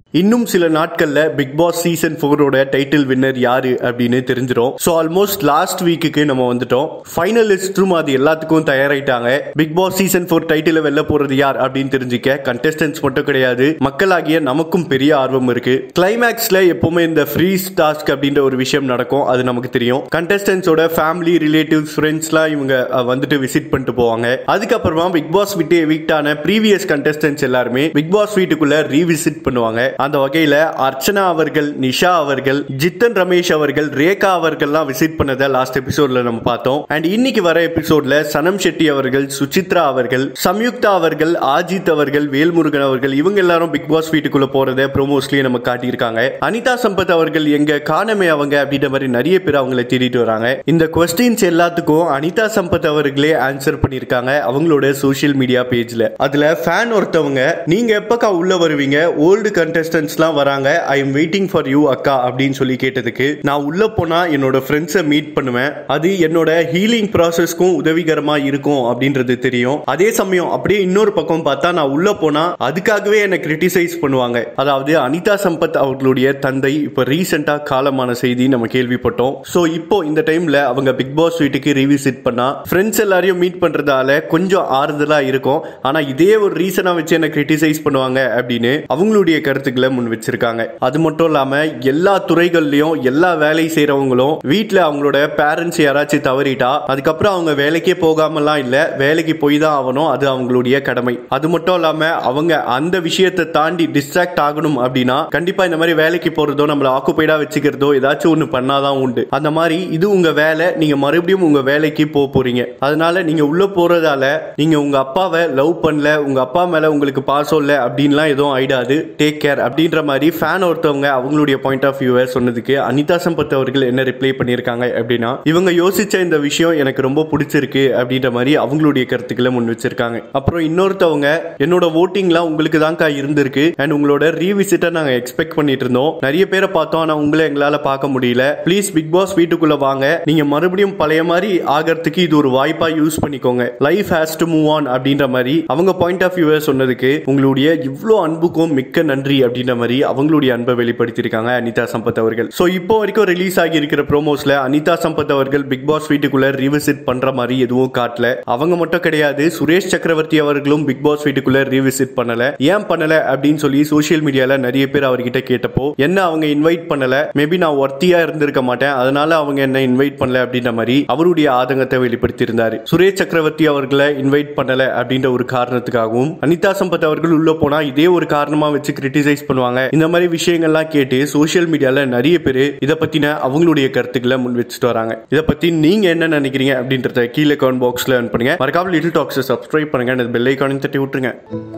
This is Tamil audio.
இன்னும் சில நாட்கள்ல பிக் பாஸ் சீசன் ஃபோரோட டைட்டில் வின்னர் யாரு அப்படின்னு தெரிஞ்சிடும் ஸோ ஆல்மோஸ்ட் லாஸ்ட் வீக்குக்கு நம்ம வந்துட்டோம் ஃபைனலிஸ்டும் அது எல்லாத்துக்கும் தயாராயிட்டாங்க big boss season four title வெல்ல போறது யார் அப்படின்னு தெரிஞ்சுக்க கண்டெஸ்டன்ஸ் மட்டும் கிடையாது மக்களாகிய நமக்கும் பெரிய ஆர்வம் இருக்கு கிளைமேக்ஸ்ல எப்பவுமே இந்த ஃப்ரீஸ் டாஸ்க் அப்படின்ற ஒரு விஷயம் நடக்கும் அது நமக்கு தெரியும் கண்டெஸ்டன்ஸோட ஃபேமிலி ரிலேட்டிவ்ஸ் ஃப்ரெண்ட்ஸ்லாம் இவங்க அஹ், வந்துட்டு விசிட் பண்ணிட்டு போவாங்க அதுக்கப்புறமா பிக் பாஸ் விட்டு எவிக்ட் ஆன ப்ரீவியஸ் கண்டெஸ்டன்ஸ் எல்லாருமே பிக் பாஸ் வீட்டுக்குள்ள ரீவிசிட் பண்ணுவாங்க அந்த வகையில அர்ச்சனா அவர்கள் நிஷா அவர்கள் ஜித்தன் ரமேஷ் அவர்கள் ரேகா அவர்கள்லாம் விசிட் பண்ணதை லாஸ்ட் எபிசோட்ல நம்ம பார்த்தோம் அண்ட் இன்னைக்கு வர எபிசோட்ல சனம் ஷெட்டி அவர்கள் சுசித்ரா அவர்கள் சம்யுக்தா அவர்கள் ஆஜித் அவர்கள் வேல்முருகன் அவர்கள் இவங்க எல்லாரும் பிக் பாஸ் வீட்டுக்குள்ள போறத ப்ரோமோஸ்லயே நம்ம காட்டியிருக்காங்க அனிதா சம்பத் அவர்கள் எங்க காணமே அவங்க அப்படின்ற மாதிரி நிறைய பேர் அவங்கள தேடிட்டு வராங்க இந்த கொஸ்டின்ஸ் எல்லாத்துக்கும் அனிதா சம்பத் அவர்களே ஆன்சர் பண்ணியிருக்காங்க அவங்களோட சோஷியல் மீடியா பேஜ்ல அதுல ஃபேன் ஒருத்தவங்க நீங்க எப்பக்கா உள்ள வருவீங்க ஓல்டு கண்டெஸ்டன்ஸ்லாம் வராங்க I am waiting for you அக்கா அப்படின்னு சொல்லி கேட்டதுக்கு நான் உள்ள போனா என்னோட ஃப்ரெண்ட்ஸை மீட் பண்ணுவேன் அது என்னோட ஹீலிங் ப்ராசஸ்க்கும் உதவிகரமா இருக்கும் அப்படின்றது தெரியும் அதே சமயம் அப்படியே இன்னொரு பக்கம் பார்த்தா நான் உள்ள போனா அதுக்காகவே என்னை கிரிட்டிசைஸ் பண்ணுவாங்க அதாவது அனிதா சம்பத் அவர்களுடைய தந்தை இப்போ ரீசெண்டா காலமான செய்தி நம்ம கேள்விப்பட்டோம் ஸோ இப்போ இந்த டைம்ல அவங்க பிக் பாஸ் வீட்டுக்கு ரீவிசிட் பண்ணா ஃப்ரெண்ட்ஸ் எல்லாரையும் மீட் பண்றதால கொஞ்சம் ஆறுதலா இருக்கும் ஆனா இதே ஒரு ரீசனா வச்சு என்ன கிரிட்டிசைஸ் பண்ணுவாங்க அப்படின்னு அவங்களுடைய கருத்துக்களை முன் வச்சிருக்காங்க அது மட்டும் இல்லாம எல்லா துறைகள்லயும் எல்லா வேலை செய்யறவங்களும் வீட்ல அவங்களோட பேரண்ட்ஸ் யாராச்சும் தவறிட்டா அதுக்கப்புறம் அவங்க வேலைக்கே போகாமலாம் இல்ல வேலைக்கு போய் தான் ஆகணும் அது அவங்களுடைய கடமை அது மட்டும் இல்லாம அவங்க அந்த விஷயத்தை தாண்டி டிஸ்ட்ராக்ட் ஆகணும் அப்படின்னா கண்டிப்பா இந்த மாதிரி வேலைக்கு போறதோ நம்மள ஆக்குபைடா வச்சுக்கிறதோ ஏதாச்சும் ஒண்ணு பண்ணாதான் உண்டு அந்த மாதிரி இது உங்க வேலை நீங்க மறுபடியும் உங்க வேலைக்கு போக போறீங்க அதனால நீங்க உள்ள போறதால நீங்க உங்க அப்பாவை லவ் பண்ணல உங்க அப்பா மேல உங்களுக்கு பாசம் இல்ல அப்படின்லாம் எதுவும் ஆயிடாது டேக் கேர் அப்படின்ற மாதிரி ஃபேன் ஒருத்தவங்க அவங்களுடைய பாயிண்ட் ஆஃப் வியூவை சொன்னதுக்கு அனிதா சம்பத் அவர்கள் என்ன ரிப்ளை பண்ணியிருக்காங்க அப்படின்னா இவங்க யோசிச்ச இந்த விஷயம் எனக்கு ரொம்ப பிடிச்சிருக்கு அப்படின்ற மாதிரி அவங்களுடைய கருத்துக்களை முன் வச்சிருக்காங்க அப்புறம் இன்னொருத்தவங்க என்னோட ஓட்டிங்லாம் உங்களுக்கு தான்க்கா இருந்திருக்கு அண்ட் உங்களோட ரீவிசிட்டை நாங்க எக்ஸ்பெக்ட் பண்ணிட்டு இருந்தோம் நிறைய பேரை பார்த்தோம் ஆனா உங்களை எங்களால பார்க்க முடியல ப்ளீஸ் பிக் பாஸ் வீட்டுக்குள்ள வாங்க நீங்க மறுபடியும் பழைய மாதிரி ஆகிறதுக்கு இது ஒரு வாய்ப்பா யூஸ் பண்ணிக்கோங்க life has to move on அப்படின்ற மாதிரி அவங்க பாயிண்ட் ஆஃப் வியூவை சொன்னதுக்கு உங்களுடைய இவ்வளோ அன்புக்கும் மிக்க நன்றி அப்படின்ற மாதிரி அவங்களுடைய அன்பை வெளிப்படுத்தியிருக்காங்க அனிதா சம்பத் அவர்கள் ஸோ இப்போ வரைக்கும் ரிலீஸ் ஆகி இருக்கிற ப்ரோமோஸ்ல அனிதா சம்பத் அவர்கள் பிக் பாஸ் வீட்டுக்குள்ள ரீவிசிட் பண்ற மாதிரி எதுவும் காட்டல அவங்க மட்டும் கிடையாது சுரேஷ் சக்கரவர்த்தி அவர்களும் பிக் பாஸ் வீட்டுக்குள்ள ரீவிசிட் பண்ணல ஏன் பண்ணல அப்படின்னு சொல்லி சோஷியல் மீடியால நிறைய பேர் அவர்கிட்ட கேட்டப்போ என்ன அவங்க இன்வைட் பண்ணல மேபி நான் ஒர்த்தியா இருந்திருக்க மாட்டேன் அதனால அவங்க என்ன இன்வைட் பண்ணல அப்படின்ற மாதிரி அவருடைய ஆதங்கத்தை வெளிப்படுத்தியிருந்தாரு சுரேஷ் சக்கரவர்த்தி அவர்களை இன்வைட் பண்ணல அப்படின்ற ஒரு காரணத்துக்காகவும் அனிதா சம்பத் அவர்கள் உள்ள போனா இதே ஒரு காரணமா வச்சு கிரிட்டிசைஸ் பண்ணுவாங்க இந்த மாதிரி விஷயங்கள்லாம் கேட்டு சோஷியல் மீடியால நிறைய பேர் இதை பத்தின அவங்களுடைய கருத்துக்களை முன் வச்சுட்டு வராங்க இதை பத்தி நீங்க என்ன நினைக்கிறீங்க அப்படின்றத கீழே கமெண்ட் பாக்ஸ்ல பண்ணுங்க மறக்காம லிட்டில் டாக்ஸ் சப்ஸ்கிரைப் பண்ணுங்க அந்த பெல் ஐக்கானையும் தட்டி விட்டுருங்க